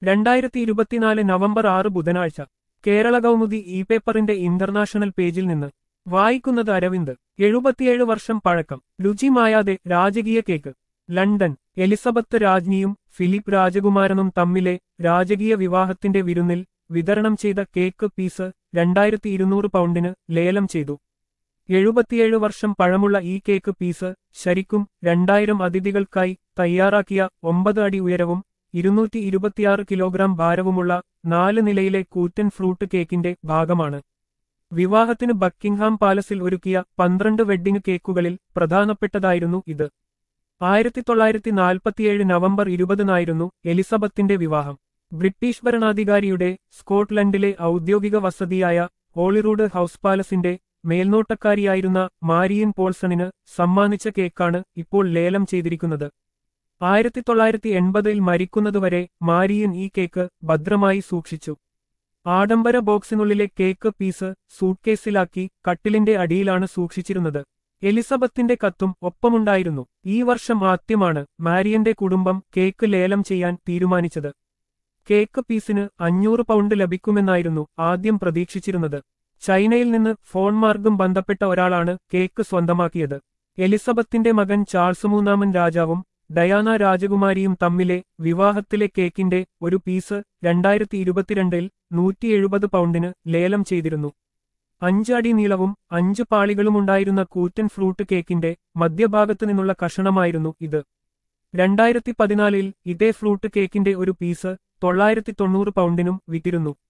രണ്ടായിരത്തി ഇരുപത്തിനാല് നവംബർ ആറ് ബുധനാഴ്ച കേരള കൗമുദി ഇ പേപ്പറിന്റെ ഇന്റർനാഷണൽ പേജിൽ നിന്ന് വായിക്കുന്നത് അരവിന്ദ് എഴുപത്തിയേഴ് വർഷം പഴക്കം രുചി മായാതെ രാജകീയ കേക്ക് ലണ്ടൻ എലിസബത്ത് രാജ്ഞിയും ഫിലിപ്പ് രാജകുമാരനും തമ്മിലെ രാജകീയ വിവാഹത്തിന്റെ വിരുന്നിൽ വിതരണം ചെയ്ത കേക്ക് പീസ് രണ്ടായിരത്തി ഇരുന്നൂറ് പൗണ്ടിന് ലേലം ചെയ്തു എഴുപത്തിയേഴ് വർഷം പഴമുള്ള ഈ കേക്ക് പീസ് ശരിക്കും രണ്ടായിരം അതിഥികൾക്കായി തയ്യാറാക്കിയ ഒമ്പത് അടി ഉയരവും ഇരുന്നൂറ്റി ഇരുപത്തിയാറ് കിലോഗ്രാം ഭാരവുമുള്ള നാല് നിലയിലെ കൂറ്റൻ ഫ്രൂട്ട് കേക്കിന്റെ ഭാഗമാണ് വിവാഹത്തിന് ബക്കിംഗ്ഹാം പാലസിൽ ഒരുക്കിയ പന്ത്രണ്ട് വെഡ്ഡിംഗ് കേക്കുകളിൽ പ്രധാനപ്പെട്ടതായിരുന്നു ഇത് ആയിരത്തി തൊള്ളായിരത്തി നാൽപ്പത്തിയേഴ് നവംബർ ഇരുപതിനായിരുന്നു എലിസബത്തിന്റെ വിവാഹം ബ്രിട്ടീഷ് ഭരണാധികാരിയുടെ സ്കോട്ട്ലൻഡിലെ ഔദ്യോഗിക വസതിയായ ഹോളിറൂഡ് ഹൌസ് പാലസിന്റെ മേൽനോട്ടക്കാരിയായിരുന്ന മാരിയൻ പോൾസണിന് സമ്മാനിച്ച കേക്കാണ് ഇപ്പോൾ ലേലം ചെയ്തിരിക്കുന്നത് ആയിരത്തി തൊള്ളായിരത്തി എൺപതിൽ മരിക്കുന്നതുവരെ മാരിയൻ ഈ കേക്ക് ഭദ്രമായി സൂക്ഷിച്ചു ആഡംബര ബോക്സിനുള്ളിലെ കേക്ക് പീസ് സൂട്ട്കേസിലാക്കി കട്ടിലിന്റെ അടിയിലാണ് സൂക്ഷിച്ചിരുന്നത് എലിസബത്തിന്റെ കത്തും ഒപ്പമുണ്ടായിരുന്നു ഈ വർഷം ആദ്യമാണ് മാരിയന്റെ കുടുംബം കേക്ക് ലേലം ചെയ്യാൻ തീരുമാനിച്ചത് കേക്ക് പീസിന് അഞ്ഞൂറ് പൗണ്ട് ലഭിക്കുമെന്നായിരുന്നു ആദ്യം പ്രതീക്ഷിച്ചിരുന്നത് ചൈനയിൽ നിന്ന് ഫോൺ മാർഗം ബന്ധപ്പെട്ട ഒരാളാണ് കേക്ക് സ്വന്തമാക്കിയത് എലിസബത്തിന്റെ മകൻ ചാൾസ് മൂന്നാമൻ രാജാവും ഡയാന രാജകുമാരിയും തമ്മിലെ വിവാഹത്തിലെ കേക്കിന്റെ ഒരു പീസ് രണ്ടായിരത്തി ഇരുപത്തിരണ്ടിൽ നൂറ്റി എഴുപത് പൗണ്ടിന് ലേലം ചെയ്തിരുന്നു അഞ്ച് അടി നീളവും അഞ്ച് പാളികളുമുണ്ടായിരുന്ന കൂറ്റൻ ഫ്രൂട്ട് കേക്കിന്റെ മധ്യഭാഗത്തു നിന്നുള്ള കഷണമായിരുന്നു ഇത് രണ്ടായിരത്തി പതിനാലിൽ ഇതേ ഫ്രൂട്ട് കേക്കിന്റെ ഒരു പീസ് തൊള്ളായിരത്തി തൊണ്ണൂറ് പൗണ്ടിനും വിറ്റിരുന്നു